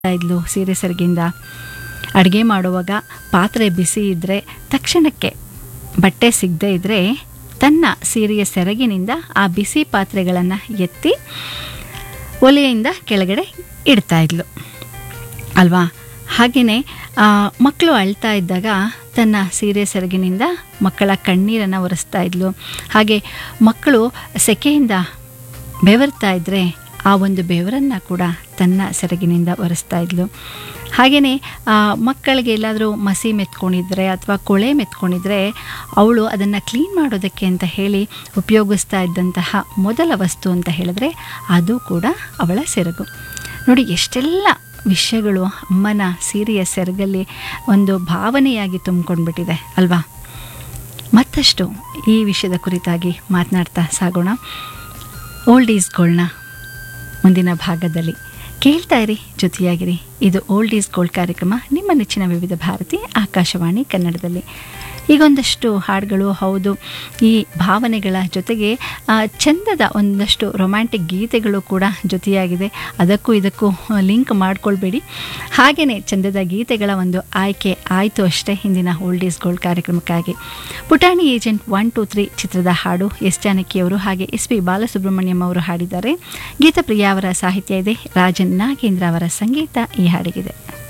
ಇದ್ಲು ಸೀರೆ ಸೆರಗಿಂದ ಅಡುಗೆ ಮಾಡುವಾಗ ಪಾತ್ರೆ ಬಿಸಿ ಇದ್ದರೆ ತಕ್ಷಣಕ್ಕೆ ಬಟ್ಟೆ ಸಿಗದೇ ಇದ್ದರೆ ತನ್ನ ಸೀರೆಯ ಸೆರಗಿನಿಂದ ಆ ಬಿಸಿ ಪಾತ್ರೆಗಳನ್ನು ಎತ್ತಿ ಒಲೆಯಿಂದ ಕೆಳಗಡೆ ಇಡ್ತಾ ಇದ್ಲು ಅಲ್ವಾ ಹಾಗೆಯೇ ಮಕ್ಕಳು ಅಳ್ತಾ ಇದ್ದಾಗ ತನ್ನ ಸೀರೆ ಸೆರಗಿನಿಂದ ಮಕ್ಕಳ ಕಣ್ಣೀರನ್ನು ಒರೆಸ್ತಾ ಇದ್ಲು ಹಾಗೆ ಮಕ್ಕಳು ಸೆಕೆಯಿಂದ ಬೆವರ್ತಾ ಇದ್ದರೆ ಆ ಒಂದು ಬೆವರನ್ನು ಕೂಡ ತನ್ನ ಸೆರಗಿನಿಂದ ಒರೆಸ್ತಾ ಇದ್ಲು ಹಾಗೆಯೇ ಮಕ್ಕಳಿಗೆ ಎಲ್ಲಾದರೂ ಮಸಿ ಮೆತ್ಕೊಂಡಿದ್ರೆ ಅಥವಾ ಕೊಳೆ ಮೆತ್ಕೊಂಡಿದ್ರೆ ಅವಳು ಅದನ್ನು ಕ್ಲೀನ್ ಮಾಡೋದಕ್ಕೆ ಅಂತ ಹೇಳಿ ಉಪಯೋಗಿಸ್ತಾ ಇದ್ದಂತಹ ಮೊದಲ ವಸ್ತು ಅಂತ ಹೇಳಿದ್ರೆ ಅದು ಕೂಡ ಅವಳ ಸೆರಗು ನೋಡಿ ಎಷ್ಟೆಲ್ಲ ವಿಷಯಗಳು ಅಮ್ಮನ ಸೀರೆಯ ಸೆರಗಲ್ಲಿ ಒಂದು ಭಾವನೆಯಾಗಿ ತುಂಬಿಕೊಂಡ್ಬಿಟ್ಟಿದೆ ಅಲ್ವಾ ಮತ್ತಷ್ಟು ಈ ವಿಷಯದ ಕುರಿತಾಗಿ ಮಾತನಾಡ್ತಾ ಸಾಗೋಣ ಓಲ್ಡ್ ಈಸ್ ಗೋಲ್ಡ್ನ ಮುಂದಿನ ಭಾಗದಲ್ಲಿ ಕೇಳ್ತಾ ಇರಿ ಜೊತೆಯಾಗಿರಿ ಇದು ಓಲ್ಡ್ ಈಸ್ ಗೋಲ್ಡ್ ಕಾರ್ಯಕ್ರಮ ನಿಮ್ಮ ನೆಚ್ಚಿನ ವಿವಿಧ ಭಾರತಿ ಆಕಾಶವಾಣಿ ಕನ್ನಡದಲ್ಲಿ ಈಗೊಂದಷ್ಟು ಹಾಡುಗಳು ಹೌದು ಈ ಭಾವನೆಗಳ ಜೊತೆಗೆ ಆ, ಚಂದದ ಒಂದಷ್ಟು ರೊಮ್ಯಾಂಟಿಕ್ ಗೀತೆಗಳು ಕೂಡ ಜೊತೆಯಾಗಿದೆ ಅದಕ್ಕೂ ಇದಕ್ಕೂ ಲಿಂಕ್ ಮಾಡ್ಕೊಳ್ಬೇಡಿ ಹಾಗೆಯೇ ಚಂದದ ಗೀತೆಗಳ ಒಂದು ಆಯ್ಕೆ ಆಯಿತು ಅಷ್ಟೇ ಹಿಂದಿನ ಓಲ್ಡ್ ಈಸ್ ಗೋಲ್ಡ್ ಕಾರ್ಯಕ್ರಮಕ್ಕಾಗಿ ಪುಟಾಣಿ ಏಜೆಂಟ್ ಒನ್ ಟು ತ್ರೀ ಚಿತ್ರದ ಹಾಡು ಎಸ್ ಜಾನಕಿಯವರು ಹಾಗೆ ಎಸ್ ಪಿ ಬಾಲಸುಬ್ರಹ್ಮಣ್ಯಂ ಅವರು ಹಾಡಿದ್ದಾರೆ ಗೀತಪ್ರಿಯ ಅವರ ಸಾಹಿತ್ಯ ಇದೆ ರಾಜನ್ ನಾಗೇಂದ್ರ ಅವರ ಸಂಗೀತ ಈ ಹಾಡಿಗಿದೆ